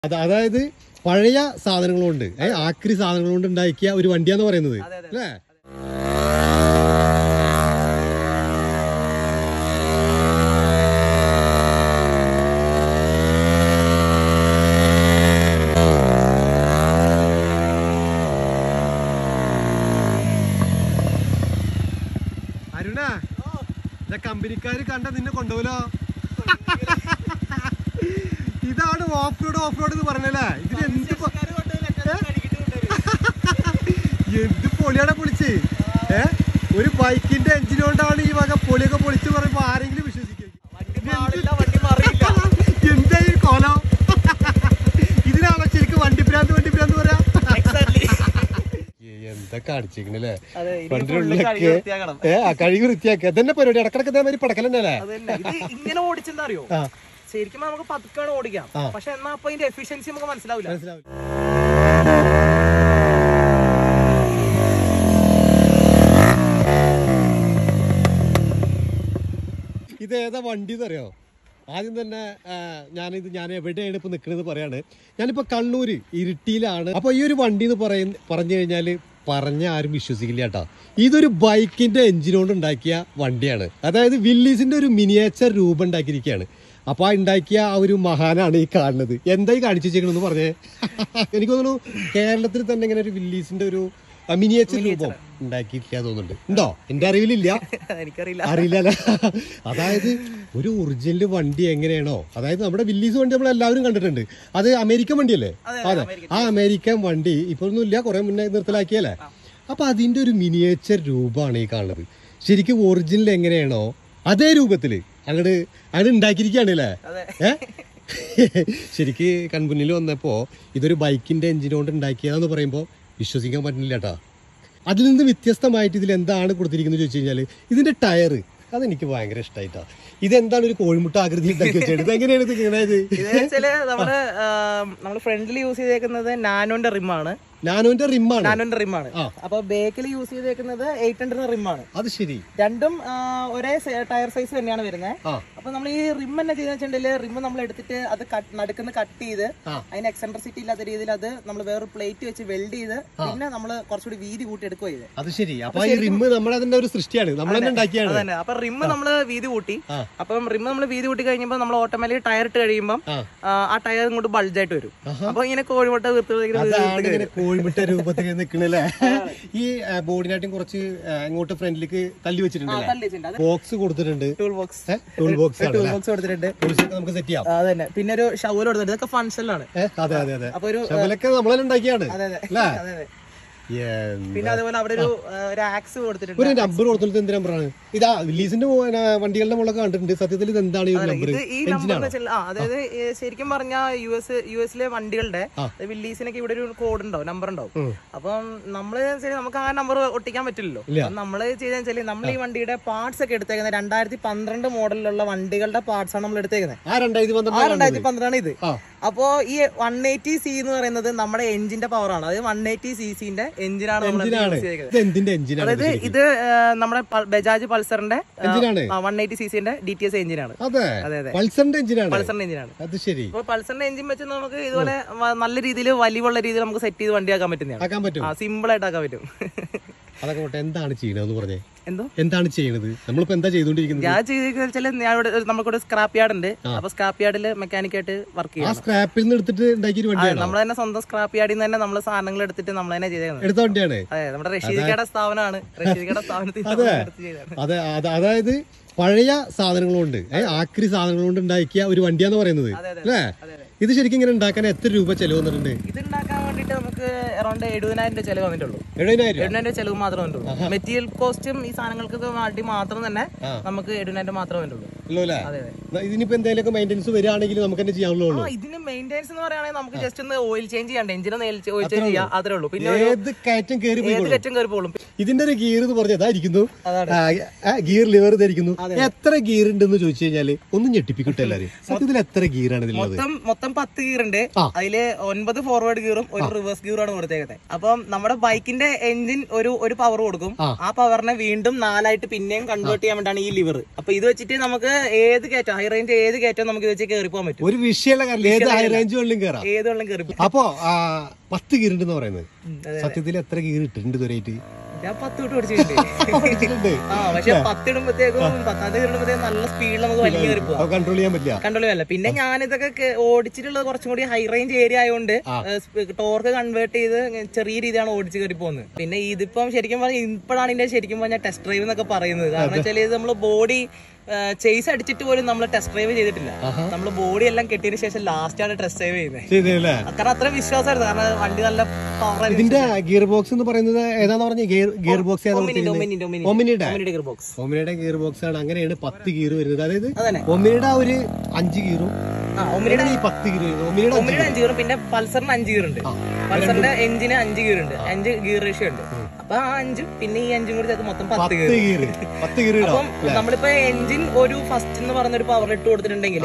അത് അതായത് പഴയ സാധനങ്ങൾ കൊണ്ട് ഏ, ആക്രി സാധനങ്ങൾ കൊണ്ട് ഉണ്ടാക്കിയ ഒരു വണ്ടിയാന്ന് പറയുന്നത് അതെ, അതെ. അല്ലേ അരുണ കമ്പനിക്കാര് കണ്ട നിന്നെ കൊണ്ടുപോലോ ഇതാണ് ഓഫ് റോഡ് ഓഫ് റോഡ് എന്ന് പറഞ്ഞല്ലേ ഇതിന് എന്ത് പൊ- എന്ത് പൊളിയാണ് പൊളിച്ച് ഏ ഒരു ബൈക്കിന്റെ എഞ്ചിൻ കൊണ്ടാണ് ഈ വക പൊളിയൊക്കെ പൊളിച്ച് പറയുമ്പോ ആരെങ്കിലും വിശ്വസിക്കും എന്താ ഈ കോലം ഇതിനാണോ ശരിക്കും വണ്ടി ഭ്രാന്ത് വണ്ടി ഭ്രാന്ത് പറയാ എന്തൊക്കെ അടിച്ചിരിക്കണല്ലേ അതെ, ഇനി വണ്ടിയുടെ full ഉള്ളിലൊക്കെ കഴുകി വൃത്തിയാക്കണം. ഏ ആ കഴുകി വൃത്തിയാക്കുക ഇതന്നെ പരിപാടി ഇടക്കിടക്ക് ഇതേമാതിരി പടക്കൽ തന്നെയല്ലേ അതന്നെ ഇത് ഇങ്ങനെ ഓടിച്ചെന്താ അറിയോ ആ ശരിക്കും നമുക്ക് പതുക്കാണ് ഓടിക്കാം ആ. പക്ഷെ എന്നാ അപ്പൊ ഇതിന്റെ എഫിഷ്യൻസി നമുക്ക് മനസ്സിലാവില്ല മനസ്സിലാവില്ല ഇത് ഏതാ വണ്ടി എന്നറിയോ ആദ്യം തന്നെ ആ, ഞാനിത് ഞാൻ എവിടെയാണ് ഇപ്പൊ നിൽക്കുന്നത് പറയാണ് ഞാനിപ്പോ കണ്ണൂര് ഇരിട്ടിയിലാണ് അപ്പൊ ഈ ഒരു വണ്ടി എന്ന് പറയുന്ന പറഞ്ഞു കഴിഞ്ഞാല് പറഞ്ഞ ആരും വിശ്വസിക്കില്ല കേട്ടോ ഇതൊരു ബൈക്കിന്റെ എഞ്ചിൻ കൊണ്ട് ഉണ്ടാക്കിയ വണ്ടിയാണ് അതായത് വില്ലീസിന്റെ ഒരു മിനിയേച്ചർ രൂപം ഉണ്ടാക്കിയിരിക്കുകയാണ് അപ്പൊ ആ ഉണ്ടാക്കിയ ആ ഒരു മഹാനാണ് ഈ കാണുന്നത് എന്തായി കാണിച്ചു വെച്ചേക്കണെന്ന് പറഞ്ഞേ എനിക്ക് തോന്നുന്നു കേരളത്തിൽ തന്നെ ഇങ്ങനെ ഒരു വില്ലീസിന്റെ ഒരു മിനിയേച്ചർ രൂപം ഉണ്ടാക്കിയിട്ടില്ല തോന്നുന്നുണ്ട് ഉണ്ടോ എന്റെ അറിവിലില്ല എനിക്കറിയില്ല അറിയില്ല അതായത് ഒരു ഒറിജിനൽ വണ്ടി എങ്ങനെയാണോ അതായത് നമ്മുടെ വില്ലീസ് വണ്ടി നമ്മൾ എല്ലാവരും കണ്ടിട്ടുണ്ട് അത് അമേരിക്കൻ വണ്ടിയല്ലേ അതെ, അതെ ആ അമേരിക്കൻ വണ്ടി ഇപ്പൊ ഒന്നും ഇല്ല കുറെ മുന്നേ നിർത്തലാക്കിയല്ലേ അപ്പൊ അതിന്റെ ഒരു മിനിയേച്ചർ രൂപമാണ് ഈ കാണുന്നത് ശരിക്കും ഒറിജിനൽ എങ്ങനെയാണോ അതേ രൂപത്തില് അങ്ങട് അങ്ങട് ഉണ്ടാക്കിയിരിക്കുകയാണ് അല്ലേ അതെ ഏ ശരിക്ക് കൺമുന്നിൽ വന്നപ്പോ ഇതൊരു ബൈക്കിന്റെ എഞ്ചിൻ കൊണ്ട് ഉണ്ടാക്കിയതാന്ന് പറയുമ്പോൾ വിശ്വസിക്കാൻ പറ്റുന്നില്ല കേട്ടോ അതിൽ നിന്ന് വ്യത്യസ്തമായിട്ട് ഇതിൽ എന്താണ് കൊടുത്തിരിക്കുന്നത് ചോദിച്ചു കഴിഞ്ഞാൽ ഇതിന്റെ ടയർ അതെനിക്ക് ഭയങ്കര ഇഷ്ടമായിട്ടാ ഇതെന്താണ് ഒരു കോഴിമുട്ട ആകൃതി ഉണ്ടാക്കി വെച്ചത് ഇതെങ്ങനെയാണ് ഇത് ഇങ്ങനെ ഇത് ഇത് വെച്ചാല് നമ്മള് നമ്മള് ഫ്രണ്ടിൽ യൂസ് ചെയ്തേക്കുന്നത് നാനോന്റെ റിമാണ് നാനോന്റെ റിമ്മാണ് നാനോന്റെ റിമാണ് ആ. അപ്പൊ ബേക്കിൽ യൂസ് ചെയ്തേക്കുന്നത് എയ്റ്റ് ഹൺഡ്രഡ് റിമാണ് അത് ശരി രണ്ടും ആ, ഒരേ ടയർ സൈസ് തന്നെയാണ് വരുന്നത് ആ അപ്പൊ നമ്മൾ ഈ റിം തന്നെ ചെയ്തെന്ന് വെച്ചിട്ടുണ്ടെങ്കിൽ റിം നമ്മൾ എടുത്തിട്ട് അത് cut- നടുക്കുന്ന് കട്ട് ചെയ്ത് ആ. അതിന് എക്സെൻട്രസിറ്റി ഇല്ലാത്ത രീതിയിൽ അത് നമ്മൾ വേറെ പ്ലേറ്റ് വെച്ച് വെൽഡ് ചെയ്ത് പിന്നെ നമ്മൾ കുറച്ചുകൂടി വീതി കൂട്ടി എടുക്കുക ചെയ്ത് അത് ശരി അപ്പൊ ഈ റിമ്മ് നമ്മുടെ അതിന്റെ ഒരു സൃഷ്ടിയാണ് നമ്മൾ തന്നെ ഉണ്ടാക്കിയാണ് അതന്നെ അപ്പൊ റിം നമ്മൾ വീതി കൂട്ടി ആ. അപ്പം റിം നമ്മൾ വീതി കൂട്ടി കഴിയുമ്പോൾ നമ്മൾ ഓട്ടോമാറ്റിക് ടയർ ഇട്ട് കഴിയുമ്പോൾ ആ. ആ ടയർ ഇങ്ങോട്ട് ബൾജായിട്ട് വരും അപ്പൊ ഇങ്ങനെ കോഴിമുട്ട വീർത്ത് അതാണ് ഇങ്ങനെ കോഴിമുട്ട രൂപത്തിൽ നിൽക്കണല്ലേ ഈ ബോഡിനായിട്ടും കുറച്ച് ആ, ഇങ്ങോട്ട് ഫ്രണ്ടിലേക്ക് തള്ളി വെച്ചിട്ടുണ്ടല്ലേ ബോക്സ് കൊടുത്തിട്ടുണ്ട് ടൂൾ ബോക്സ് ടൂൾ ബോക്സ് ആണ് ടൂൾ ബോക്സ് കൊടുത്തിട്ടുണ്ട് ടൂൾസ് ഒക്കെ നമുക്ക് സെറ്റ് ചെയ്യാം അതന്നെ പിന്നെ ഒരു ഷവൽ കൊടുത്തിട്ടുണ്ട് ഇതൊക്കെ ഫങ്ഷനിലാണ് ഏ, അതെ അതെ അതെ അപ്പൊ ഒരു ശബലൊക്കെ നമ്മളെല്ലാം ഉണ്ടാക്കിയാണ് അതെ അതെ അല്ലേ അതെ അതെ എന്ത്? പിന്നെ അതേപോലെ അവിടെ ഒരു ആ, ഒരു ആക്സ് കൊടുത്തിട്ടുണ്ട് ഒരു നമ്പർ കൊടുത്തിട്ട് എന്ത് നമ്പറാണ് ഇതാ വില്ലീസിന്റെ വണ്ടികളുടെ മുകളൊക്കെ കണ്ടിട്ടുണ്ട് സത്യത്തിൽ ഇത് എന്താണ് ഈ നമ്പർ ഇത് ഈ നമ്പർ എന്ന് വെച്ചാൽ ആ അതായത് ഈ ശരിക്കും പറഞ്ഞ യു എസ് യു എസിലെ വണ്ടികളുടെ ആ. വില്ലീസിനൊക്കെ ഇവിടെ ഒരു കോഡ് ഉണ്ടാവും നമ്പർ ഉണ്ടാവും ഉം. അപ്പം നമ്മള് ശരി നമുക്ക് ആ നമ്പർ ഒട്ടിക്കാൻ പറ്റില്ലല്ലോ ഇല്ല. അപ്പം നമ്മള് ചെയ്തെന്ന് വെച്ചാൽ നമ്മൾ ഈ വണ്ടിയുടെ പാർട്സ് ഒക്കെ എടുത്തേക്കുന്നത് രണ്ടായിരത്തി പന്ത്രണ്ട് മോഡലിലുള്ള വണ്ടികളുടെ പാർട്സ് ആണ് നമ്മൾ എടുത്തേക്കുന്നത് ആ രണ്ടായിരത്തി ആ പന്ത്രണ്ട് രണ്ടായിരത്തി പന്ത്രണ്ടാണ് ഇത് ആ അപ്പോ ഈ വൺ എയ്റ്റി സി എന്ന് പറയുന്നത് നമ്മുടെ എഞ്ചിന്റെ പവർ ആണ് അത് വൺ എയ്റ്റി സി സിന്റെ എഞ്ചിനാണ് നമ്മൾ എഞ്ചിനാണ് യൂസ് ചെയ്തേക്കുന്നത് ഇത് എന്തിന്റെ എഞ്ചിനാണ് അതായത് ഇത് ആ, നമ്മുടെ പ- ബജാജ് പൾസറിന്റെ എഞ്ചിനാണ് വൺ എയ്റ്റി സി സിന്റെ ഡി ടി എസ് എഞ്ചിനാണ് അതെ അതെ അതെ പൾസറിന്റെ എഞ്ചിനാണ് പൾസറിന്റെ എഞ്ചിനാണ് അത് ശരി അപ്പൊ പൾസറിന്റെ എഞ്ചിൻ വെച്ച് നമുക്ക് ഇതുപോലെ വ- നല്ല രീതിയിൽ വലിവുള്ള രീതിയിൽ നമുക്ക് സെറ്റ് ചെയ്ത് വണ്ടിയാക്കാൻ പറ്റുന്നതാണ് ആക്കാൻ പറ്റും ആ സിമ്പിൾ ആയിട്ട് ആക്കാൻ പറ്റും അതൊക്കെ പോട്ടെ എന്താണ് ചെയ്യണതെന്ന് പറഞ്ഞേ എന്തോ എന്താണ് ചെയ്യണത് നമ്മളിപ്പോ എന്താ ചെയ്തോണ്ടിരിക്കുന്നത് ഞാൻ ചെയ്തെന്ന് വെച്ചാൽ ഞാൻ ഇവിടെ നമുക്കിവിടെ സ്ക്രാപ്പ് യാർഡ് ഉണ്ട് അപ്പൊ സ്ക്രാപ്പ് യാർഡിൽ മെക്കാനിക്കായിട്ട് വർക്ക് ആ ചെയ്യണം സ്ക്രാപ്പിൽ നിന്ന് എടുത്തിട്ട് ഉണ്ടാക്കിയ ഒരു വണ്ടിയാണോ നമ്മൾ തന്നെ സ്വന്തം സ്ക്രാപ്പ് യാർഡിൽ നിന്ന് തന്നെ നമ്മൾ സാധനങ്ങൾ എടുത്തിട്ട് നമ്മൾ തന്നെ ചെയ്തേക്കുന്നത് എടുത്ത വണ്ടിയാണ് അതെ നമ്മുടെ റഷീദിക്കയുടെ സ്ഥാപനമാണ് റഷീദിക്കയുടെ സ്ഥാപനത്തിൽ നമ്മൾ എടുത്ത് ചെയ്തതാണ് അതെ അത് അതായത് പഴയ സാധനങ്ങൾ കൊണ്ട് ഏ, ആക്രി സാധനങ്ങൾ കൊണ്ട് ഉണ്ടാക്കിയ ഒരു വണ്ടിയാന്ന് പറയുന്നത് അതെ, അതെ. അല്ലേ അതെ അതെ ഇത് ശരിക്കും ഇങ്ങനെ ഉണ്ടാക്കാൻ എത്ര രൂപ ചെലവ് വന്നിട്ടുണ്ട് ഇത് ഉണ്ടാക്കാൻ വേണ്ടിട്ട് നമുക്ക് അറൗണ്ട് എഴുപതിനായിരം രൂപ ചെലവ് വന്നിട്ടുള്ളൂ എഴുപതിനായിരം രൂപ എഴുപതിനായിരം രൂപ ചെലവ് മാത്രമേ വന്നിട്ടുള്ളൂ മെറ്റീരിയൽ കോസ്റ്റും ഈ സാധനങ്ങൾക്ക് വേണ്ടി മാത്രം തന്നെ ആ. നമുക്ക് എഴുപതിനായിരം മാത്രമേ വന്നിട്ടുള്ളൂ ഉള്ളൂ അല്ലേ അതെ അതെ എന്നാ ഇതിനിപ്പോ എന്തെങ്കിലുമൊക്കെ മെയിൻ്റെനൻസ് വരികയാണെങ്കിൽ നമുക്ക് തന്നെ ചെയ്യാനുള്ളൂ ആ ഇതിന് മെയിൻ്റെനൻസ് എന്ന് പറയുകയാണെങ്കിൽ നമുക്ക് ജസ്റ്റ് ഒന്ന് ഓയിൽ ചേഞ്ച് ചെയ്യണ്ട എഞ്ചിന് ഓയിൽ ചേഞ്ച് ചെയ്യാം അത്രേ ഉള്ളൂ പിന്നെ ഒരു ഏത് കയറ്റം കയറി പോയി ഏത് കറ്റം കയറി പോകും ഇതിന്റെ ഒരു ഗിയർ എന്ന് പറഞ്ഞാൽ ഇതായിരിക്കുന്നു അതാണ്. ഗിയർ ലിവർ ഇതായിരിക്കുന്നു എത്ര ഗിയർ ഉണ്ടെന്ന് ചോദിച്ചു കഴിഞ്ഞാല് ഒന്ന് ഞെട്ടിപ്പിക്കട്ടെ എല്ലാരും സത്യത്തിൽ എത്ര ഗിയറാണ് ഇതിലുള്ളത് മൊത്തം മൊത്തം പത്ത് ഗിയർ ഉണ്ട് ആ. അതില് ഒൻപത് ഫോർവേഡ് ഗിയറും ഒരു റിവേഴ്സ് ഗിയറാണ് കൊടുത്തേക്കുന്നത് അപ്പം നമ്മുടെ ബൈക്കിന്റെ എഞ്ചിൻ ഒരു ഒരു പവർ കൊടുക്കും ആ. ആ പവറിനെ വീണ്ടും നാലായിട്ട് പിന്നെയും കൺവേർട്ട് ചെയ്യാൻ വേണ്ടിയാണ് ഈ ലിവർ അപ്പൊ ഇത് വെച്ചിട്ട് നമുക്ക് ഏത് കയറ്റം ഹൈ റേഞ്ച് ഏത് കയറ്റം നമുക്ക് ഇത് വെച്ച് കയറി പോകാൻ പറ്റും ഒരു വിഷയമുള്ള കാര്യം ഏത് ഹൈ റേഞ്ച് വെള്ളം കയറാം ഏത് വെള്ളം കയറി പോകും അപ്പോ ആ, പത്ത് ഗീറുണ്ടെന്ന് പറയുന്നത് ഉം, അതെ. സത്യത്തിൽ എത്ര ഗീർ ഇട്ടിട്ടുണ്ട് ഇതുവരെയായിട്ട് ഞാൻ പത്ത് വിട്ട് പിടിച്ചിട്ടുണ്ട് ആ പക്ഷെ പത്തിടുമ്പോഴത്തേക്കും പത്താമത്തെ ഇടുമ്പോഴത്തേക്കും നല്ല സ്പീഡിൽ നമുക്ക് വലിയ കയറി പോകാം കൺട്രോൾ ചെയ്യാൻ പറ്റില്ല കണ്ടല്ലോ അല്ല പിന്നെ ഞാനിതൊക്കെ കെ- ഓടിച്ചിട്ടുള്ളത് കുറച്ചും കൂടി ഹൈ റേഞ്ച് ഏരിയ ആയതുകൊണ്ട് ടോർക്ക് കൺവേർട്ട് ചെയ്ത് ചെറിയ രീതിയാണ് ഓടിച്ച് കയറി പോകുന്നത് പിന്നെ ഇതിപ്പം ശരിക്കും പറഞ്ഞാൽ ഇപ്പോഴാണ് ഇതിന്റെ ശരിക്കും പറഞ്ഞാൽ ടെസ്റ്റ് ഡ്രൈവ് എന്നൊക്കെ പറയുന്നത് കാരണം വെച്ചാൽ ഇത് നമ്മൾ ബോഡി ചേസ് അടിച്ചിട്ട് പോലും നമ്മൾ ടെസ്റ്റ് ഡ്രൈവ് ചെയ്തിട്ടില്ല നമ്മൾ ബോഡി എല്ലാം കെട്ടിയതിന് ശേഷം ലാസ്റ്റ് ആണ് ടെസ്റ്റ് ഡ്രൈവ് ചെയ്യുന്നത് ചെയ്തല്ലേ കാരണം അത്ര വിശ്വാസമായിരുന്നു കാരണം വണ്ടി നല്ല പവർ ഇതിന്റെ ഗിയർ ബോക്സ് എന്ന് പറയുന്നത് ഏതാന്ന് പറഞ്ഞ ഗിയർ ഗിയർ ബോക്സ് ഏതാ ഒമിനിന്റെ ഒമിനിയുടെ ഒമിനിയുടെ ഗിയർ ബോക്സ് ഒമിനിയുടെ ഗിയർ ബോക്സ് ആണ് അങ്ങനെയാണ് പത്ത് ഗിയർ വരുന്നത് അതായത് അതന്നെ ഒമിനിയുടെ ഒരു അഞ്ച് ഗീറും ആ ഒമിനിയുടെ ഈ പത്ത് ഗിയർ വരുന്നത് ഒമിനിയുടെ അഞ്ച് ഒമിനിയുടെ അഞ്ച് ഗീറും പിന്നെ പൾസറിന് അഞ്ച് ഗീർ ഉണ്ട് പൾസറിന്റെ എഞ്ചിന് അഞ്ച് ഗീർ ഉണ്ട് അഞ്ച് ഗീർ റേഷ്യോ ഉണ്ട് അപ്പൊ ആ അഞ്ചും പിന്നെ ഈ അഞ്ചും കൂടി ചേർത്ത് മൊത്തം പത്ത് ഗീർ പത്ത് ഗിയർ പത്ത് ഗിയർ അപ്പം ഇടാം നമ്മളിപ്പോ എഞ്ചിൻ ഒരു ഫസ്റ്റ് എന്ന് പറഞ്ഞ ഒരു പവർ ഇട്ട് കൊടുത്തിട്ടുണ്ടെങ്കിൽ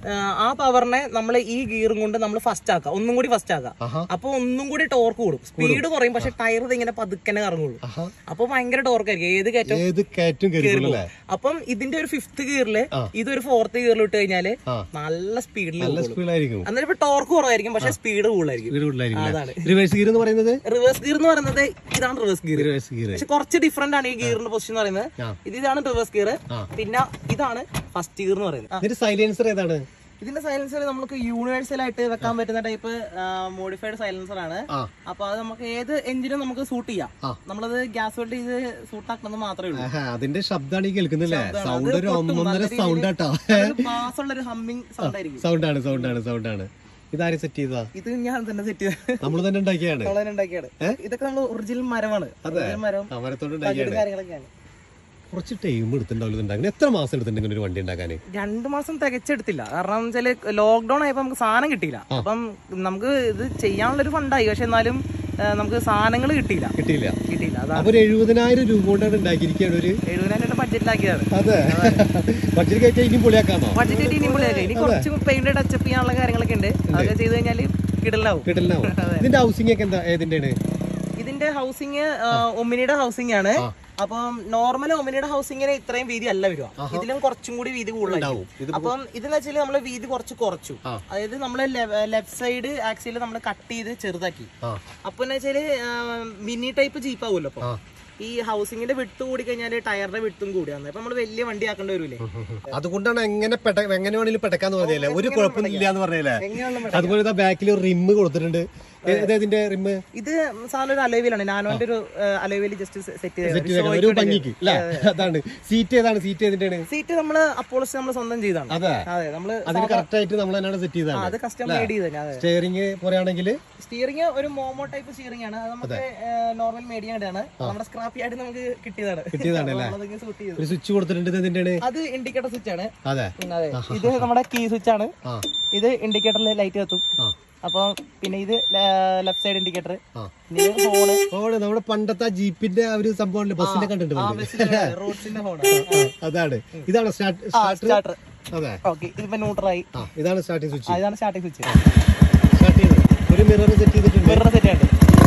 ആ പവറിനെ നമ്മൾ ഈ ഗീറും കൊണ്ട് നമ്മൾ ഫസ്റ്റ് ആക്കാം ഒന്നും കൂടി ഫസ്റ്റ് ആക്കാം ആഹാ. അപ്പൊ ഒന്നും കൂടി ടോർക്ക് കൂടും സ്പീഡ് കുറയും പക്ഷെ ടയർ ഇങ്ങനെ പതുക്കനെ കറങ്ങുള്ളൂ ആഹാ. അപ്പൊ ഭയങ്കര ടോർക്ക് ആയിരിക്കും ഏത് കയറ്റം ഏത് കയറ്റും കയറിക്കുള്ളൂ അല്ലേ അപ്പം ഇതിന്റെ ഒരു ഫിഫ്ത്ത് ഗിയറില് ഇതൊരു ഫോർത്ത് ഗിയറിൽ ഇട്ട് കഴിഞ്ഞാല് ആ. നല്ല സ്പീഡിൽ നല്ല സ്പീഡായിരിക്കും അന്നേരം ഇപ്പൊ ടോർക്ക് കുറവായിരിക്കും പക്ഷെ സ്പീഡ് കൂടുതലായിരിക്കും ഗിയർ കൂടുതലായിരിക്കും അതാണ് റിവേഴ്സ് ഗിയർ എന്ന് പറയുന്നത് റിവേഴ്സ് ഗിയർ എന്ന് പറയുന്നത് ഇതാണ് റിവേഴ്സ് ഗിയർ റിവേഴ്സ് ഗിയർ പക്ഷെ കുറച്ച് ഡിഫറെന്റ് ആണ് ഈ ഗിയറിന്റെ പൊസിഷൻ എന്ന് പറയുന്നത് ആ. ഇത് ഇതാണ് റിവേഴ്സ് ഗിയർ ആ. പിന്നെ ഇതാണ് ഫസ്റ്റ് ഗിയർ എന്ന് പറയുന്നത് ആ, ഇതിന്റെ സൈലൻസർ ഏതാണ് ഇതിന്റെ സൈലൻസർ നമുക്ക് യൂണിവേഴ്സൽ ആയിട്ട് വെക്കാൻ പറ്റുന്ന ടൈപ്പ് മോഡിഫൈഡ് സൈലൻസർ ആണ് ആ അപ്പൊ അത് നമുക്ക് ഏത് എഞ്ചിനും നമുക്ക് സൂട്ട് ചെയ്യാം ആ. നമ്മളത് ഗ്യാസ് വെൽഡ് ചെയ്ത് സൂട്ടാക്കണമെന്ന് മാത്രമേ ഉള്ളൂ ആഹാ, അതിന്റെ ശബ്ദമാണ് ഈ കേൾക്കുന്നില്ലേ സൗണ്ട് ഒരു ഒന്നൊന്നര സൗണ്ട് ആട്ടോ ബാസ് ഉള്ള ഒരു ഹമ്മിങ് സൗണ്ട് ആയിരിക്കും സൗണ്ടാണ് സൗണ്ടാണ് സൗണ്ടാണ് ഇതാരും സെറ്റ് ചെയ്തതാ ഇത് ഞാൻ തന്നെ സെറ്റ് ചെയ്ത് നമ്മൾ തന്നെ ഉണ്ടാക്കിയാണ് ഉണ്ടാക്കിയാണ് ഇതൊക്കെ നമ്മൾ ഒറിജിനൽ മരമാണ് ഒറിജിനൽ മരം അമരത്തോട് ഉണ്ടാക്കിയാണ് കാര്യങ്ങളൊക്കെയാണ് കുറച്ച് ടൈം എടുത്തിട്ടുണ്ടാവില്ല ഇത് ഉണ്ടാക്കാൻ എത്ര മാസം എടുത്തിട്ടുണ്ട് ഇങ്ങനെ ഒരു വണ്ടി ഉണ്ടാക്കാൻ രണ്ടു മാസം തികച്ചെടുത്തില്ല കാരണം വെച്ചാല് ലോക്ക്ഡൌൺ ആയപ്പോ നമുക്ക് സാധനം കിട്ടിയില്ല അപ്പം നമുക്ക് ഇത് ചെയ്യാനുള്ള ഒരു ഫണ്ടായി പക്ഷെ എന്നാലും ആ, നമുക്ക് സാധനങ്ങൾ കിട്ടിയില്ല കിട്ടിയില്ല കിട്ടിയില്ല അതാണ് അപ്പൊ ഒരു എഴുപതിനായിരം രൂപ കൊണ്ടാണ് ഉണ്ടാക്കിയിരിക്കുകയാണ് ഒരു എഴുപതിനായിരം രൂപ ബഡ്ജറ്റിലാക്കിയതാണ് അതെ ബഡ്ജറ്റ് കയറ്റാൻ ഇനി പൊളിയാക്കാന്നോ ബഡ്ജറ്റ് ആയിട്ട് ഇനിയും പൊളിയാക്കി ഇനി കുറച്ച് പെയിന്റ് ടച്ചപ്പ് ചെയ്യാനുള്ള കാര്യങ്ങളൊക്കെ ഉണ്ട് അതൊക്കെ ചെയ്ത് കഴിഞ്ഞാല് കിടലാവും കിട്ടലാവും ഇതിന്റെ ഹൗസിംഗ് ഒക്കെ എന്താ ഏതിന്റെയാണ് ഇതിന്റെ ഹൗസിങ് ഒമിനിയുടെ ഹൗസിംഗ് ആണ് അപ്പം നോർമൽ ഒമിനിയുടെ ഹൗസിങ്ങിന് ഇത്രയും വീതി അല്ല വരിക ഇതിലും കുറച്ചും കൂടി വീതി കൂടുതലായിരിക്കും ഇത് അപ്പം ഇതെന്ന് വെച്ചാൽ നമ്മൾ വീതി കുറച്ച് കുറച്ചു ആ. അതായത് നമ്മൾ ലെഫ്റ്റ് സൈഡ് ആക്സിൽ നമ്മൾ കട്ട് ചെയ്ത് ചെറുതാക്കി ആ അപ്പൊ എന്ന് വെച്ചാല് മിനി ടൈപ്പ് ജീപ്പ് ആവുമല്ലോ അപ്പൊ ആ. ഈ ഹൗസിങ്ങിന്റെ വിട്ട് കൂടി കഴിഞ്ഞാൽ ടയറിന്റെ വിട്ടും കൂടിയാണ് അപ്പൊ നമ്മൾ വലിയ വണ്ടി ആക്കേണ്ടി വരൂലേ അതുകൊണ്ടാണ് എങ്ങനെ പെട്ട എങ്ങനെ വേണമെങ്കിലും പെട്ടക്കാന്ന് പറഞ്ഞല്ലേ ഒരു കുഴപ്പമില്ല എന്ന് പറഞ്ഞല്ലേ എങ്ങനെയുള്ള അതുപോലെ ഇതാ ബാക്കിൽ ഒരു റിമ്മ് കൊടുത്തിട്ടുണ്ട് ഏതിന്റെ റിമ്മ് ഇത് സാധനം ഒരു അലോവിലാണ് നാനോന്റെ ഒരു അലോവിൽ ജസ്റ്റ് സെറ്റ് സെറ്റ് ചെയ്ത് ഒരു ഭംഗിക്ക് അല്ലേ അതാണ് സീറ്റ് ഏതാണ് സീറ്റ് ഏതിന്റെയാണ് സീറ്റ് നമ്മള് അപ്പോളസ് നമ്മൾ സ്വന്തം ചെയ്താണ് അതെ അതെ നമ്മള് അതിന് കറക്റ്റ് ആയിട്ട് നമ്മൾ തന്നെയാണ് സെറ്റ് ആ, ചെയ്തതാണ് അത് കസ്റ്റം മെയ്ഡ് ചെയ്ത് തന്നെ അതെ സ്റ്റിയറിംഗ് പറയുകയാണെങ്കിൽ സ്റ്റിയറിംഗ് ഒരു മോമോ ടൈപ്പ് സ്റ്റിയറിംഗ് ആണ് അത് നമുക്ക് നോർമൽ മീഡിയം ആണ് നമ്മുടെ സ്ക്രാപ്പ് ആയിട്ട് നമുക്ക് കിട്ടിയതാണ് കിട്ടിയതാണ് അപ്പൊ നമ്മളതൊക്കെ suit ചെയ്തു. ഒരു സ്വിച്ച് കൊടുത്തിട്ടുണ്ട് ഇത് എന്തിന്റെയാണ് അത് ഇൻഡിക്കേറ്റർ സ്വിച്ച് ആണ് അതെ പിന്നെ അതെ ഇത് നമ്മുടെ കീ സ്വിച്ച് ആണ് ആ ഇത് ഇൻഡിക്കേറ്ററിൽ ലൈറ്റ് കത്തും ആ അപ്പൊ പിന്നെ ഇത് ലെഫ്റ്റ് സൈഡ് ഇൻഡിക്കേറ്റർ ആ ഇത് ഹോണ് ഓടെ നമ്മുടെ പണ്ടത്തെ ആ ജീപ്പിന്റെ ആ ഒരു സംഭവം ബസ്സിനെ കണ്ടിട്ടുണ്ട് റോഡ്സിന്റെ ഹോണ് അതാണ് ഇതാണ് സ്റ്റാർട്ട് സ്റ്റാർട്ടർ അതെ ഓക്കെ ഇതിപ്പോ ന്യൂട്രലായി ആ ഇതാണ് സ്റ്റാർട്ടിംഗ് സ്വിച്ച് ആ, ഇതാണ് സ്റ്റാർട്ടിംഗ് സ്വിച്ച് സ്റ്റാർട്ട് ചെയ്തത് ഒരു മിറർ സെറ്റ് ചെയ്തിട്ടുണ്ട് മിറർ സെറ്റ് ആയിട്ട്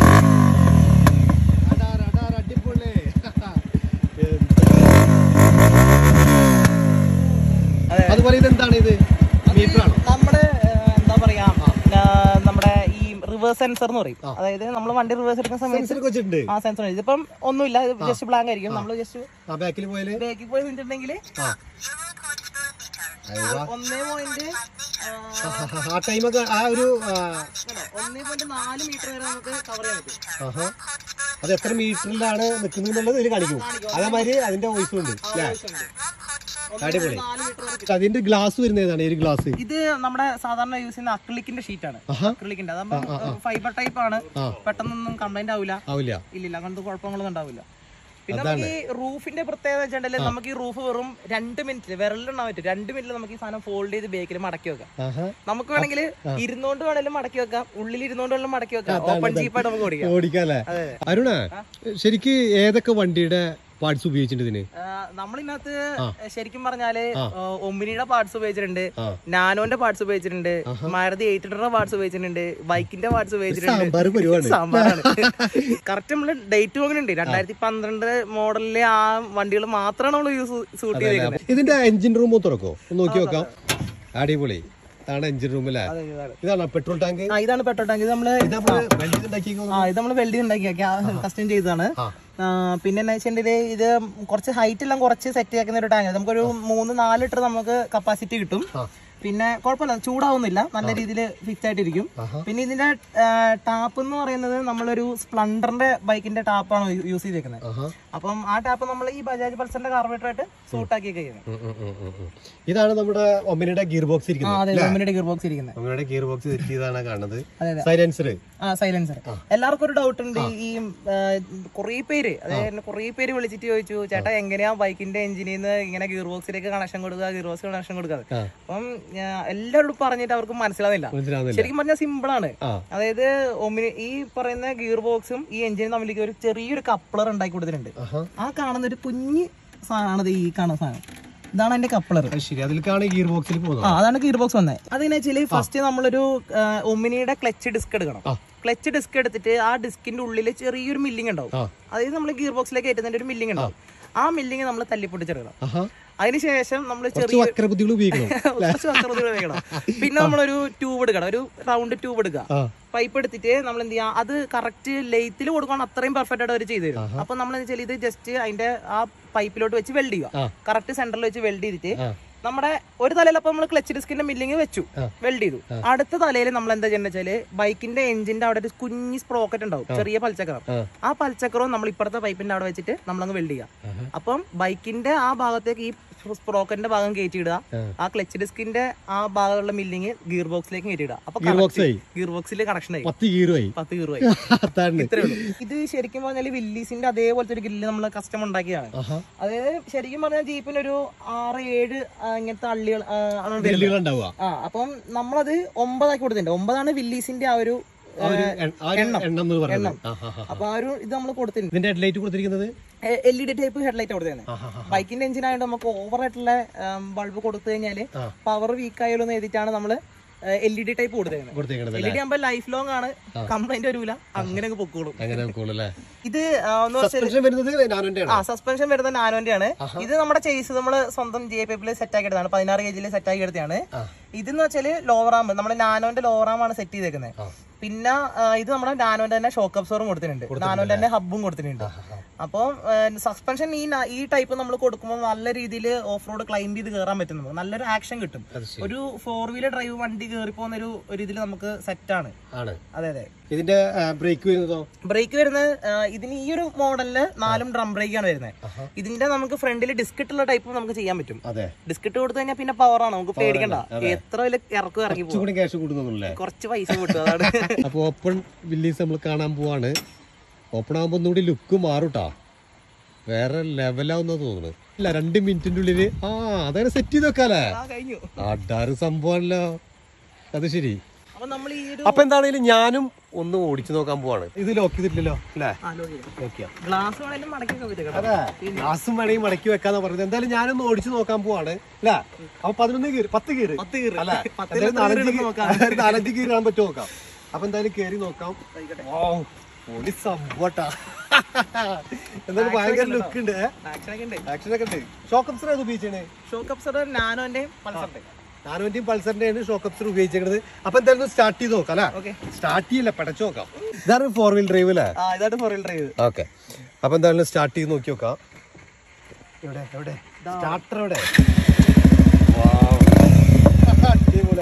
അടാർ, അടാർ, അടിപൊളി. അതെ. അതുപോലെ ഇത് എന്താണ് ഇത് മീറ്റർ ആണോ നമ്മുടെ ഏഹ്, എന്താ പറയാ ആ, നമ്മുടെ ഈ റിവേഴ്സ് സെൻസർ എന്ന് പറയും അതായത് നമ്മൾ വണ്ടി റിവേഴ്സ് എടുക്കുന്ന സമയത്ത് സെൻസർ വെച്ചിട്ടുണ്ട് ആ സെൻസർ ഇതിപ്പം ഒന്നുമില്ല ജസ്റ്റ് ബ്ലാങ്ക് ആയിരിക്കും നമ്മൾ ജസ്റ്റ് ആ ബാക്കിൽ പോയാല് ബ്രേക്കിൽ പോയി നിന്നിട്ടുണ്ടെങ്കിൽ ആ അയ്യോ. ഒന്നേ പോയിന്റ് ആ ടൈമൊക്കെ ആ ഒരു ആ, ഒന്നേ പോയിന്റ് നാല് മീറ്റർ വരെ നമുക്ക് കവർ ചെയ്യാൻ പറ്റും ആഹാ. അത് എത്ര മീറ്ററിലാണ് നിൽക്കുന്നത് എന്നുള്ളത് ഇതിൽ കാണിക്കും അതേമാതിരി അതിന്റെ വോയിസും ഉണ്ട് അല്ലേ അടിപൊളി നാല് മീറ്റർ വരെ അതിന്റെ ഗ്ലാസ് വരുന്ന ഏതാണ് ഈ ഒരു ഗ്ലാസ് ഇത് നമ്മുടെ സാധാരണ യൂസ് ചെയ്യുന്ന അക്രിലിക്കിന്റെ ഷീറ്റ് ആണ് ആഹാ അക്രിലിക്കിന്റെ അതാകുമ്പോൾ ഫൈബർ ടൈപ്പ് ആണ് ആ. പെട്ടെന്നൊന്നും കംപ്ലൈന്റ് ആവില്ല ആവില്ല ഇല്ലില്ല അങ്ങനത്തെ കുഴപ്പങ്ങളൊന്നും ഉണ്ടാവില്ല പിന്നെ നമുക്ക് ഈ റൂഫിന്റെ പ്രത്യേകത വെച്ചിട്ടുണ്ടെങ്കിൽ നമുക്ക് ഈ റൂഫ് വെറും രണ്ട് മിനിറ്റിൽ വിരലിലുണ്ടാൻ പറ്റും രണ്ട് മിനിറ്റിൽ നമുക്ക് ഈ സാധനം ഫോൾഡ് ചെയ്ത് ബേക്കിൽ മടക്കി വെക്കാം ആഹാ നമുക്ക് വേണമെങ്കിൽ ഇരുന്നോണ്ട് വേണേലും മടക്കി വെക്കാം ഉള്ളിൽ ഇരുന്നോണ്ട് വേണമെങ്കിലും മടക്കി വെക്കാം ഓപ്പൺ ജീപ്പായിട്ട് നമുക്ക് ഓടിക്കാം ഓടിക്കാല്ലേ അതെ അരുണ ശരിക്ക് ഏതൊക്കെ വണ്ടിയുടെ പാർട്സ് ഉപയോഗിച്ചിട്ടുണ്ട് ഇതിന് നമ്മളിനകത്ത് ശരിക്കും പറഞ്ഞാല് ഒമ്മിനിയുടെ പാർട്സ് ഉപയോഗിച്ചിട്ടുണ്ട് ആ. നാനോന്റെ പാർട്സ് ഉപയോഗിച്ചിട്ടുണ്ട് മാരുതി എയ്റ്റ് ഹൺഡ്രഡ് പാർട്സ് ഉപയോഗിച്ചിട്ടുണ്ട് ബൈക്കിന്റെ പാർട്സ് ഉപയോഗിച്ചിട്ടുണ്ട് സാമ്പാർ പരിപാടി സാമ്പാറാണ് കറക്റ്റ് നമ്മള് ഡേറ്റ് വാങ്ങുന്നുണ്ട് രണ്ടായിരത്തി പന്ത്രണ്ട് മോഡലിലെ ആ വണ്ടികൾ മാത്രമാണ് നമ്മൾ യൂസ് സൂട്ട് ചെയ്തേക്കുന്നത് ഇതിന്റെ എഞ്ചിൻ റൂം തുറക്കോ ഒന്ന് നോക്കി നോക്കാം അടിപൊളി ഇതാണ് എഞ്ചിൻ റൂം അല്ലേ ഇതാണ് പെട്രോൾ ടാങ്ക് ആ ഇതാണ് പെട്രോൾ ടാങ്ക് ഇത് നമ്മള് ഇത് നമ്മള് വെൽഡിംഗ് ഉണ്ടാക്കിയേക്കുന്നത് ആ ഇത് നമ്മള് വെൽഡിംഗ് ഉണ്ടാക്കിയ കസ്റ്റം ചെയ്തതാണ് ആ. ആ, പിന്നെ എന്നാ വെച്ചിട്ടുണ്ടെങ്കിൽ ഇത് കുറച്ച് ഹൈറ്റ് എല്ലാം കുറച്ച് സെറ്റ് ആക്കുന്ന ഒരു ടാങ്ക് നമുക്കൊരു മൂന്ന് നാല് ലിറ്റർ നമുക്ക് കപ്പാസിറ്റി കിട്ടും ആ. പിന്നെ കുഴപ്പമില്ല ചൂടാവുന്നില്ല നല്ല രീതിയിൽ ഫിക്സ് ആയിട്ടിരിക്കും പിന്നെ ഇതിന്റെ ടാപ്പ് എന്ന് പറയുന്നത് നമ്മളൊരു സ്പ്ലണ്ടറിന്റെ ബൈക്കിന്റെ ടാപ്പാണ് യൂസ് ചെയ്തേക്കുന്നത് ആഹാ. അപ്പം ആ ടാപ്പ് നമ്മൾ ഈ ബജാജ് പൾസറിന്റെ കാർബറേറ്റർ ആയിട്ട് സൂട്ട് ആക്കി കഴിയുന്നത് ഉം, ഉം, ഉം, ഉം, ഉം. ഇതാണ് നമ്മുടെ ഒമിനിയുടെ ഗിയർ ബോക്സ് ആ ഇരിക്കുന്നത് അതെ ഒമിനിയുടെ ഗിയർ ബോക്സ് ഇരിക്കുന്നത് ഒമിനിയുടെ ഗിയർ ബോക്സ് സെറ്റ് ചെയ്താണ് കാണുന്നത് അതെ, അതെ. സൈലൻസർ ആ സൈലൻസർ എല്ലാവർക്കും ഒരു ഡൗട്ട് ഉണ്ട് ഈ കുറേ പേര് അതായത് കുറേ പേര് വിളിച്ചിട്ട് ചോദിച്ചു ചേട്ടാ എങ്ങനെയാ ബൈക്കിന്റെ എഞ്ചിനിൽ നിന്ന് ഇങ്ങനെ ഗിയർ ബോക്സിലേക്ക് കണക്ഷൻ കൊടുക്കുക ഗിയർ ബോക്സ് കണക്ഷൻ കൊടുക്കുക ആ. അപ്പം ഞാൻ എല്ലാവരോടും പറഞ്ഞിട്ട് അവർക്ക് മനസ്സിലാവുന്നില്ല മനസ്സിലാവുന്നില്ല ശരിക്കും പറഞ്ഞാൽ സിമ്പിൾ ആണ് ആ അതായത് ഒമിനി ഈ പറയുന്ന ഗിയർ ബോക്സും ഈ എഞ്ചിനും തമ്മിലേക്ക് ഒരു ചെറിയൊരു കപ്ലർ ഉണ്ടാക്കി കൊടുത്തിട്ടുണ്ട് ആഹാ. ആ കാണുന്ന ഒരു കുഞ്ഞ് സാധനമാണ് ഈ കാണുന്ന സാധനം ഇതാണ് അതിന്റെ കപ്ലർ അത് ശരി അതിലേക്കാണ് ഗിയർ ബോക്സിൽ പോകുന്നത് ആ അതാണ് ഗിയർ ബോക്സ് വന്നത് അതെന്ന് വെച്ചാല് ഫസ്റ്റ് നമ്മളൊരു ആ, ഒമിനിയുടെ ക്ലച്ച് ഡിസ്ക് എടുക്കണം ആ. ക്ലച്ച് ഡിസ്ക് എടുത്തിട്ട് ആ ഡിസ്കിന്റെ ഉള്ളിൽ ചെറിയൊരു മില്ലിംഗ് ഉണ്ടാവും ആ. അതായത് നമ്മൾ ഗിയർ ബോക്സിലേക്ക് കയറ്റുന്നതിന്റെ ഒരു മില്ലിംഗ് ഉണ്ടാവും ആ മില്ലിംഗ് നമ്മൾ തല്ലിപ്പൊട്ടിച്ചെടുക്കണം ആഹാ അതിനുശേഷം നമ്മൾ കുറച്ച് ചെറിയ വക്രബുദ്ധികൾ ഉപയോഗിക്കണം കുറച്ച് വക്രതകൾ വേണം പിന്നെ നമ്മളൊരു ട്യൂബ് എടുക്കണം ഒരു റൗണ്ട് ട്യൂബ് എടുക്കുക ആ പൈപ്പ് എടുത്തിട്ട് നമ്മൾ എന്ത് ചെയ്യാം അത് കറക്റ്റ് ലെയ്ത്തിൽ കൊടുക്കണം അത്രയും പെർഫെക്റ്റ് ആയിട്ട് അവർ ചെയ്തു തരും അപ്പൊ നമ്മൾ വെച്ചാൽ ഇത് ജസ്റ്റ് അതിന്റെ ആ പൈപ്പിലോട്ട് വെച്ച് വെൽഡ് ആ. ചെയ്യുക കറക്റ്റ് സെന്ററിൽ വെച്ച് വെൽഡ് ചെയ്തിട്ട് ആ. നമ്മുടെ ഒരു തലയിൽ അപ്പൊ നമ്മൾ ക്ലച്ച് ഡിസ്കിന്റെ മില്ലിങ് വെച്ചു വെൽഡ് ചെയ്തു അടുത്ത തലയിൽ നമ്മൾ എന്താ ചെയ്യുന്നത് വെച്ചാല് ബൈക്കിന്റെ എഞ്ചിന്റെ അവിടെ ഒരു കുഞ്ഞി സ്പ്രോക്കറ്റ് ഉണ്ടാവും ചെറിയ പൽച്ചക്രം ആ. ആ പൽച്ചക്രവും നമ്മൾ ഇപ്പുറത്തെ പൈപ്പിന്റെ അവിടെ വെച്ചിട്ട് നമ്മളങ്ങ് വെൽഡ് ചെയ്യാം അപ്പം ബൈക്കിന്റെ ആ ഭാഗത്തേക്ക് ഈ സ്പ്രോക്കറ്റിന്റെ ഭാഗം കയറ്റിയിടുക ആ ക്ലച്ച് ഡിസ്കിന്റെ ആ ഭാഗമുള്ള മില്ലിങ് ഗിയർ ബോക്സിലേക്ക് കയറ്റിയിടുക അപ്പൊ ഗിയർ ബോക്സ് ആയി ഗിയർ ബോക്സിൽ കണക്ഷൻ ആയി പത്ത് ഗീറുമായി പത്ത് ഗിയർ ആയി അതാണ് ഇത്രേ ഉള്ളൂ ഇത് ശരിക്കും പറഞ്ഞാൽ വില്ലീസിന്റെ അതേപോലത്തെ ഒരു ഗില്ല് നമ്മൾ കസ്റ്റം ഉണ്ടാക്കിയതാണ് ആഹാ അതായത് ശരിക്കും പറഞ്ഞാൽ ജീപ്പിന് ഒരു ആറ് ഏഴ് ആ, ഇങ്ങനത്തെ അള്ളികൾ ആ, ആണ് വരുന്നത് ഗില്ലുകൾ ഉണ്ടാവുക ആ അപ്പം നമ്മളത് ഒമ്പതാക്കി കൊടുത്തിട്ടുണ്ട് ഒമ്പതാണ് വില്ലീസിന്റെ ആ ഒരു ആ ഒരു എൺ- ആ ഒരു എണ്ണം എന്ന് പറയുന്നത് ആഹാ, ആഹാ. അപ്പൊ ആ ഒരു ഇത് നമ്മൾ കൊടുത്തിട്ടുണ്ട് ഇതിന്റെ ഹെഡ്ലൈറ്റ് കൊടുത്തിരിക്കുന്നത് L E D type headlight കൊടുത്തത് ആഹാ, ആഹാ. ബൈക്കിന്റെ എഞ്ചിൻ ആയതുകൊണ്ട് നമുക്ക് ഓവർ ആയിട്ടുള്ള ബൾബ് കൊടുത്തു കഴിഞ്ഞാല് ആ. പവർ വീക്ക് ആയാലോ എന്ന് എഴുതിയിട്ടാണ് നമ്മള് എൽ ഇ ഡി ടൈപ്പ് കൊടുത്തേക്കുന്നത് കൊടുത്തേക്കണത് എൽ ഇ ഡി ആകുമ്പോൾ ലൈഫ് ലോങ് ആണ് കംപ്ലൈന്റ് വരൂല അങ്ങനെ അങ്ങ് പൊക്കോളും അങ്ങനെ കൂടല്ലേ ഇത് ആ, ഒന്ന് വെച്ചാൽ സസ്പെൻഷൻ വരുന്നത് നാനോന്റെ ആ സസ്പെൻഷൻ വരുന്ന നാനോന്റെ ആണ് ഇത് നമ്മുടെ ചേസ് നമ്മള് സ്വന്തം ജെ പേപ്പിൽ സെറ്റ് ആക്കി എടുത്താണ് പതിനാറ് കെ സെറ്റ് ആക്കി എടുത്തതാണ് ആ. ഇതെന്ന് വെച്ചാല് ലോറാം നമ്മുടെ നാനോന്റെ ലോറാം ആണ് സെറ്റ് ചെയ്തേക്കുന്നത് ആ. പിന്നെ ആ, ഇത് നമ്മുടെ നാനോന്റെ തന്നെ ഷോക്ക് അബ്സോറും കൊടുത്തിട്ടുണ്ട് നാനോന്റെ തന്നെ ഹബ്ബും കൊടുത്തിട്ടുണ്ട് അപ്പം സസ്പെൻഷൻ ഈ ന- ഈ ടൈപ്പ് നമ്മൾ കൊടുക്കുമ്പോൾ നല്ല രീതിയിൽ ഓഫ് റോഡ് ക്ലൈംബ് ചെയ്ത് കയറാൻ പറ്റും നമുക്ക് നല്ലൊരു ആക്ഷൻ കിട്ടും അത് ശരി ഒരു ഫോർ വീലർ ഡ്രൈവ് വണ്ടി കയറി പോകുന്ന ഒരു ഒരു ഇതിൽ നമുക്ക് സെറ്റാണ് ആണ് അതെ അതെ ഇതിന്റെ ബ്രേക്ക് വരുന്നതോ ബ്രേക്ക് വരുന്നത് ആ, ഇതിന് ഈ ഒരു മോഡലില് നാലും ഡ്രം ബ്രേക്ക് ആണ് വരുന്നത് ആഹാ. ഇതിന്റെ നമുക്ക് ഫ്രണ്ടിൽ ഡിസ്കിട്ടുള്ള ടൈപ്പ് നമുക്ക് ചെയ്യാൻ പറ്റും അതെ ഡിസ്കിട്ട് കൊടുത്തു കഴിഞ്ഞാൽ പിന്നെ പവറാണ് നമുക്ക് പേടിക്കണ്ട എത്ര വലിയ ഇറക്കും ഇറങ്ങി പോകും കുറച്ചുകൂടി ക്യാഷ് കൂടുന്നല്ലേ കുറച്ച് പൈസ കിട്ടും അതാണ് അപ്പൊ ഓപ്പൺ വില്ലീസ് നമ്മൾ കാണാൻ പോവാണ് ഓപ്പൺ ആകുമ്പോ ഒന്നുകൂടി ലുക്ക് മാറൂട്ടാ വേറെ ലെവലാവുന്ന തോന്നുന്നു ഇല്ല രണ്ട് മിനിറ്റിന്റെ ഉള്ളില് ആ അതങ്ങനെ സെറ്റ് ചെയ്ത് വെക്കാലേ ആ കഴിഞ്ഞു അടാറ് സംഭവമല്ലോ അത് ശരി അപ്പൊ നമ്മൾ ഈ ഒരു അപ്പൊ എന്താണെങ്കിലും ഞാനും ഒന്ന് ഓടിച്ചു നോക്കാൻ പോവാണ് ഇത് ലോക്ക് ചെയ്തിട്ടില്ലല്ലോ അല്ലേ നോക്കിയാ ഗ്ലാസ് വേണേലും മടക്കി വെച്ചേക്കാം അതെ ഗ്ലാസും വേണമെങ്കിൽ മടക്കി വെക്കാന്ന് പറഞ്ഞത് എന്തായാലും ഞാനൊന്ന് ഓടിച്ചു നോക്കാൻ പോവാണ് അല്ലേ അപ്പൊ പതിനൊന്ന് കീറ് പത്ത് കീറ് പത്ത് കീറ്. അല്ലേ പത്തിൽ എന്തായാലും എത്ര നാലഞ്ച് കീറ് നോക്കാം. കീ- ഒരു നാലഞ്ച് കീറ് കാണാൻ പറ്റുമോ നോക്കാം അപ്പൊ എന്തായാലും കേറി നോക്കാം വൗ, പൊളി സംഭവട്ടാ എന്തായാലും ഭയങ്കര ലുക്ക് ഉണ്ട് ആക്ഷനൊക്കെ ഉണ്ട് ആക്ഷൻ ഒക്കെ ഉണ്ട് ഷോക്ക് അപ്സർ ഏത് ഉപയോഗിച്ചേ ഷോക്ക് അപ്സർ നാനോന്റെയും പൾസറിന്റെ നാനൂറ്റിയും പൾസറിന്റെയാണ് ഷോക്ക് അപ്സർ ഉപയോഗിച്ചേക്കുന്നത് അപ്പൊ എന്തായാലും സ്റ്റാർട്ട് ചെയ്ത് നോക്കാം അല്ലേ ഓക്കെ സ്റ്റാർട്ട് ചെയ്യില്ല പടച്ചു നോക്കാം ഇതാണ് ഫോർ വീൽ ഡ്രൈവ് അല്ലേ ആ ഇതായിട്ട് ഫോർ വീൽ ഡ്രൈവ് ഓക്കെ അപ്പൊ എന്തായാലും സ്റ്റാർട്ട് ചെയ്ത് നോക്കി നോക്കാം എവിടെ എവിടെ സ്റ്റാർട്ടർ എവിടെ Wow. അടിപൊളി.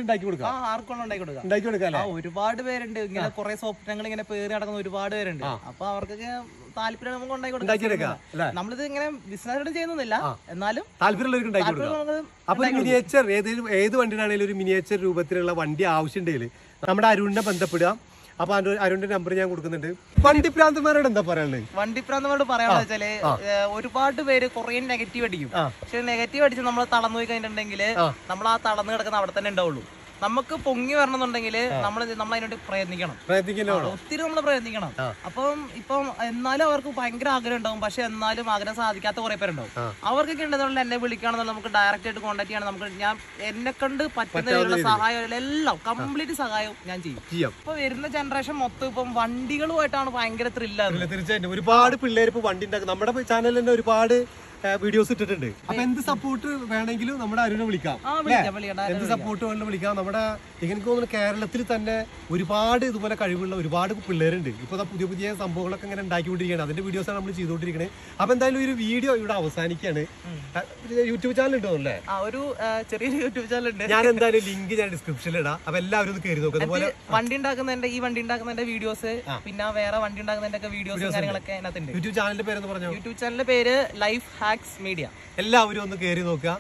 ഉണ്ടാക്കി ആ കൊടുക്കാം ആർക്കും ഉണ്ടാക്കി കൊടുക്കാം ഉണ്ടാക്കി കൊടുക്കാം ആ അല്ലേ ഒരുപാട് പേരുണ്ട് ഇങ്ങനെ കുറെ സ്വപ്നങ്ങൾ ഇങ്ങനെ പേര് നടക്കുന്ന ഒരുപാട് പേരുണ്ട് അപ്പൊ അവർക്കൊക്കെ താല്പര്യം നമുക്ക് ഉണ്ടാക്കി ഉണ്ടാക്കി കൊടുക്കാം എടുക്കാം അല്ലേ നമ്മളിത് ഇങ്ങനെ ബിസിനസ് ആയിട്ട് ചെയ്യുന്നില്ല എന്നാലും താല്പര്യമുള്ളവർക്ക് ഉണ്ടാക്കി കൊടുക്കാം താല്പര്യം നമുക്ക് അപ്പൊ ഒരു മിനിയേച്ചർ ഏതെങ്കിലും ഏത് വണ്ടിയാണെങ്കിലും ഒരു മിനിയേച്ചർ രൂപത്തിലുള്ള വണ്ടി ആവശ്യമുണ്ടെങ്കിൽ നമ്മുടെ അരുണിനെ ബന്ധപ്പെടുക അപ്പൊ അരു- അരുണിന്റെ നമ്പർ ഞാൻ കൊടുക്കുന്നുണ്ട് വണ്ടി പ്രാന്തന്മാരോട് എന്താ പറയാനുള്ളത് വണ്ടിപ്രാന്തമായിട്ട് പറയാന്ന് വെച്ചാല് ഏഹ്, ഒരുപാട് പേര് കുറെ നെഗറ്റീവ് അടിക്കും ആ. പക്ഷെ നെഗറ്റീവ് അടിച്ച് നമ്മൾ തളർന്നു പോയി കഴിഞ്ഞിട്ടുണ്ടെങ്കിൽ നമ്മൾ ആ തളർന്നു കിടക്കുന്ന അവിടെ തന്നെ ഉണ്ടാവുള്ളൂ നമുക്ക് പൊങ്ങി വരണമെന്നുണ്ടെങ്കിൽ നമ്മൾ നമ്മൾ അതിനോട് പ്രയത്നിക്കണം പ്രയത്നിക്കലോ ഒത്തിരി നമ്മൾ പ്രയത്നിക്കണം അപ്പം ഇപ്പം എന്നാലും അവർക്ക് ഭയങ്കര ആഗ്രഹം ഉണ്ടാവും പക്ഷെ എന്നാലും ആഗ്രഹം സാധിക്കാത്ത കുറെ പേരുണ്ടാവും ആ. അവർക്കൊക്കെ ഉണ്ടെന്നുള്ള എന്നെ വിളിക്കുകയാണെന്നുള്ള നമുക്ക് ഡയറക്റ്റ് ആയിട്ട് കോൺടാക്ട് ചെയ്യണം നമുക്ക് ഞാൻ എന്നെ കണ്ട് പറ്റുന്ന രീതിയിലുള്ള സഹായം എല്ലാം കംപ്ലീറ്റ് സഹായം ഞാൻ ചെയ്യും ചെയ്യാം ഇപ്പൊ വരുന്ന ജനറേഷൻ മൊത്തം ഇപ്പം വണ്ടികളുമായിട്ടാണ് ഭയങ്കര ത്രില്ലാണ് ഇല്ല, തീർച്ചയായിട്ടും ഒരുപാട് പിള്ളേർ ഇപ്പൊ വണ്ടി ഉണ്ടാക്കും നമ്മുടെ ചാനലിൽ തന്നെ ഒരുപാട് വീഡിയോസ് ഇട്ടിട്ടുണ്ട് അപ്പൊ എന്ത് സപ്പോർട്ട് വേണമെങ്കിലും നമ്മുടെ അരുണിനെ വിളിക്കാം ആ വിളിക്കാം വിളിക്കാം എന്ത് സപ്പോർട്ട് വേണമെങ്കിലും വിളിക്കാം നമ്മുടെ എനിക്ക് തോന്നുന്നു കേരളത്തിൽ തന്നെ ഒരുപാട് ഇതുപോലെ കഴിവുള്ള ഒരുപാട് പിള്ളേരുണ്ട് ഇപ്പൊ ദാ പുതിയ പുതിയ സംഭവങ്ങളൊക്കെ ഇങ്ങനെ ഉണ്ടാക്കിക്കൊണ്ടിരിക്കുകയാണ് അതിന്റെ വീഡിയോസാണ് നമ്മൾ ചെയ്തുകൊണ്ടിരിക്കുന്നത് അപ്പൊ എന്തായാലും ഒരു വീഡിയോ ഇവിടെ അവസാനിക്കുകയാണ് യൂട്യൂബ് ചാനൽ ഉണ്ടോ അല്ലേ ആ ഒരു ആ, ചെറിയൊരു യൂട്യൂബ് ചാനൽ ഉണ്ട് ഞാൻ എന്തായാലും ലിങ്ക് ഞാൻ ഡിസ്ക്രിപ്ഷനിൽ ഇടാം അപ്പൊ എല്ലാവരും ഒന്ന് കയറി നോക്കും അതുപോലെ വണ്ടി ഉണ്ടാക്കുന്നതിന്റെ ഈ വണ്ടി ഉണ്ടാക്കുന്നതിന്റെ വീഡിയോസ് പിന്നെ വേറെ വണ്ടി ഉണ്ടാക്കുന്നതിന്റെ ഒക്കെ വീഡിയോസും കാര്യങ്ങളൊക്കെ അതിനകത്തുണ്ട് യൂട്യൂബ് ചാനലിന്റെ പേരെന്ന് പറഞ്ഞോ യൂട്യൂബ് ചാനലിന്റെ പേര് ലൈഫ് ഹാക്സ് മീഡിയ എല്ലാവരും ഒന്ന് കയറി നോക്കുക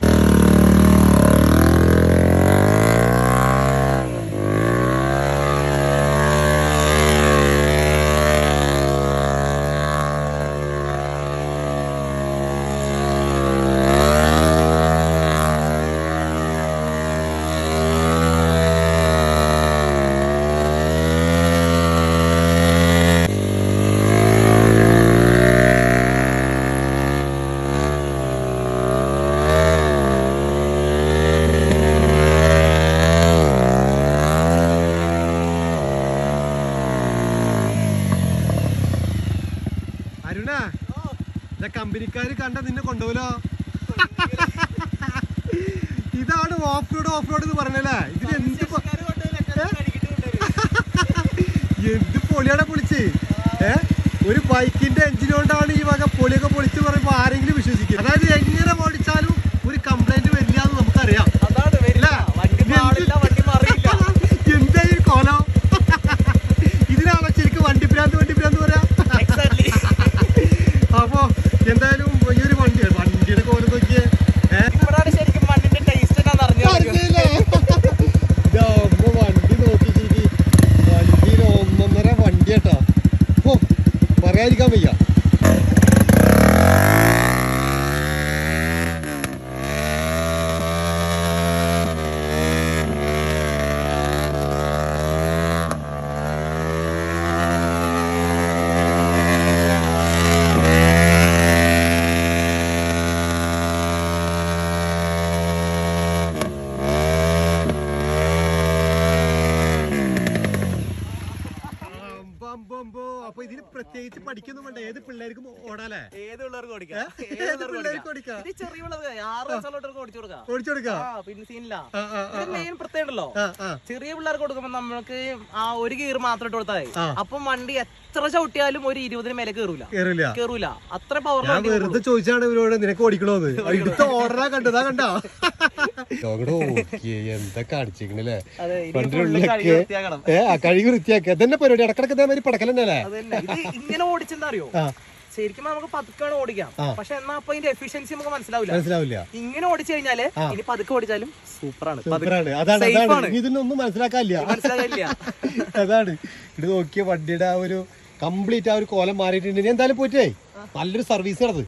അരുണ കമ്പനിക്കാര് കണ്ട നിന്നെ കൊണ്ടുപോലോ ഇതാണ് ഓഫ് റോഡ് ഓഫ് റോഡ് എന്ന് പറഞ്ഞല്ലേ ഇതിൽ എന്ത് പൊ- എന്ത് പൊളിയാണ് പൊളിച്ച് ഏ ഒരു ബൈക്കിന്റെ എഞ്ചിൻ കൊണ്ടാണ് ഈ വക പൊളിയൊക്കെ പൊളിച്ച് പറയുമ്പോ ആരെങ്കിലും വിശ്വസിക്കും അതായത് എങ്ങനെ ഓടിച്ചാലും ഒരു കംപ്ലൈന്റ് വരില്ല എന്ന് നമുക്കറിയാം അതാണ് വരില്ല വണ്ടി പാടില്ല വണ്ടി മറിയില്ല എന്താ ഈ കോലം ഇതിനാണോ ശരിക്കും വണ്ടി ഭ്രാന്ത് വണ്ടി ഭ്രാന്ത് പറയാ എക്സാക്ട്ലി അപ്പൊ എന്തായാലും ഈ ഒരു വണ്ടി വണ്ടിയുടെ കോലം നോക്കിയേ ഏ? ഇവിടാണ് ശരിക്കും വണ്ടിന്റെ ടേസ്റ്റ് എന്നാന്ന് അറിഞ്ഞാൽ അറിഞ്ഞില്ലേ? ഇതാ അമ്മ വണ്ടി നോക്കി ശരി വണ്ടിയിൽ ഒന്നൊന്നര വണ്ടി കേട്ടാ ഓ പറയാതിരിക്കാൻ വയ്യ അമ്പമ്പോ. അപ്പൊ ഇതിന് പ്രത്യേകിച്ച് പഠിക്കൊന്നും വേണ്ട ഏത് പിള്ളേർക്കും ഓടാലേ ഏത് പിള്ളേർക്ക് ഓടിക്കാം ഏത് ഏത് പിള്ളേർക്ക് പിള്ളേർക്ക് ഓടിക്കാം ഓടിക്കാം ഇത് ചെറിയ പിള്ളേർക്ക് ആറ് വയസ്സുള്ളവർക്ക് ഓടിച്ചു കൊടുക്കാം ഓടിച്ചു കൊടുക്കാം ആ പിന്നെ സീനില്ല ആ, ആ, ആ, മെയിൻ പ്രത്യേകതല്ലോ ആ, ആ. ചെറിയ പിള്ളേർക്ക് കൊടുക്കുമ്പോ നമ്മൾക്ക് ആ ഒരു ഗിയർ മാത്രം ഇട്ട് കൊടുത്താൽ മതി ആ. അപ്പം വണ്ടി എത്ര ചവിട്ടിയാലും ഒരു ഇരുപതിന് മേലെ കേറൂല കേറില്ല കേറൂല അത്ര പവർ ഞാൻ വെറുതെ ചോദിച്ചാണ് ഇവരോട് നിനക്ക് ഓടിക്കണോന്ന് എടുത്ത ഓർഡറാ കണ്ടതാ കണ്ടാ എന്താ കാണിച്ചിരിക്കണല്ലേ അതെ ഇനി വണ്ടിയുടെ full കഴുകി ഉള്ളിലൊക്കെ വൃത്തിയാക്കണം. ഏ ആ കഴുകി വൃത്തിയാക്കുക ഇതന്നെ പരിപാടി ഇടക്കിടക്ക് ഇതേമാതിരി പടക്കലല്ലേ അതന്നെ ഇത് ഇങ്ങനെ ഓടിച്ചെന്താ അറിയോ ആ ശരിക്കും നമുക്ക് പതുക്കാണ് ഓടിക്കാം ആ. പക്ഷെ എന്നാ അപ്പൊ ഇതിന്റെ എഫിഷ്യൻസി നമുക്ക് മനസ്സിലാവില്ല മനസ്സിലാവില്ല ഇങ്ങനെ ഓടിച്ചു കഴിഞ്ഞാല് ഇനി പതുക്കെ ഓടിച്ചാലും സൂപ്പറാണ് സൂപ്പറാണ് അതാണ് Safe അതാണ് ആണ്. ഇനി ഇതിനൊന്നും മനസ്സിലാക്കാനില്ല മനസ്സിലാകില്ല അതാണ് ഇത് നോക്കിയ വണ്ടിയുടെ ആ ഒരു കംപ്ലീറ്റ് ആ ഒരു കോലം മാറിയിട്ടുണ്ട് ഇനി എന്തായാലും പോയിട്ടേ നല്ലൊരു സർവീസ് നടത്